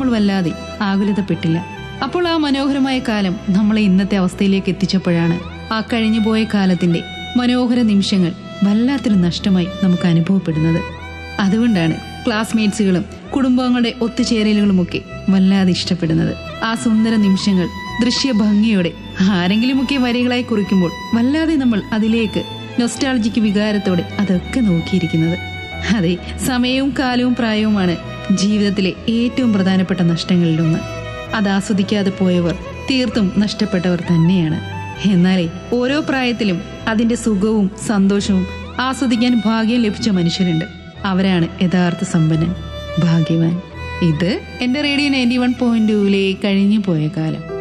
നമ്മൾ വല്ലാതെ ആകുലതപ്പെട്ടില്ല അപ്പോൾ ആ മനോഹരമായ കാലം നമ്മളെ ഇന്നത്തെ അവസ്ഥയിലേക്ക് എത്തിച്ചപ്പോഴാണ് ആ കഴിഞ്ഞുപോയ കാലത്തിന്റെ മനോഹര നിമിഷങ്ങൾ വല്ലാത്തൊരു നഷ്ടമായി നമുക്ക് അനുഭവപ്പെടുന്നത് അതുകൊണ്ടാണ് ക്ലാസ്മേറ്റ്സുകളും കുടുംബങ്ങളുടെ ഒത്തുചേരലുകളുമൊക്കെ വല്ലാതെ ഇഷ്ടപ്പെടുന്നത് ആ സുന്ദര നിമിഷങ്ങൾ ദൃശ്യഭംഗിയോടെ ആരെങ്കിലുമൊക്കെ വരികളായി കുറിക്കുമ്പോൾ വല്ലാതെ നമ്മൾ അതിലേക്ക് നൊസ്റ്റാളജിക്ക് വികാരത്തോടെ അതൊക്കെ നോക്കിയിരിക്കുന്നത് അതെ സമയവും കാലവും പ്രായവുമാണ് ജീവിതത്തിലെ ഏറ്റവും പ്രധാനപ്പെട്ട നഷ്ടങ്ങളിലൊന്ന് അത് ആസ്വദിക്കാതെ പോയവർ തീർത്തും നഷ്ടപ്പെട്ടവർ തന്നെയാണ് എന്നാലേ ഓരോ പ്രായത്തിലും അതിന്റെ സുഖവും സന്തോഷവും ആസ്വദിക്കാൻ ഭാഗ്യം ലഭിച്ച മനുഷ്യരുണ്ട് അവരാണ് യഥാർത്ഥ സമ്പന്നൻ ഭാഗ്യവാൻ ഇത് എന്റെ റേഡിയോ നയൻറ്റി വൺ പോയിന്റ് ടൂവിലെ കഴിഞ്ഞു പോയ കാലം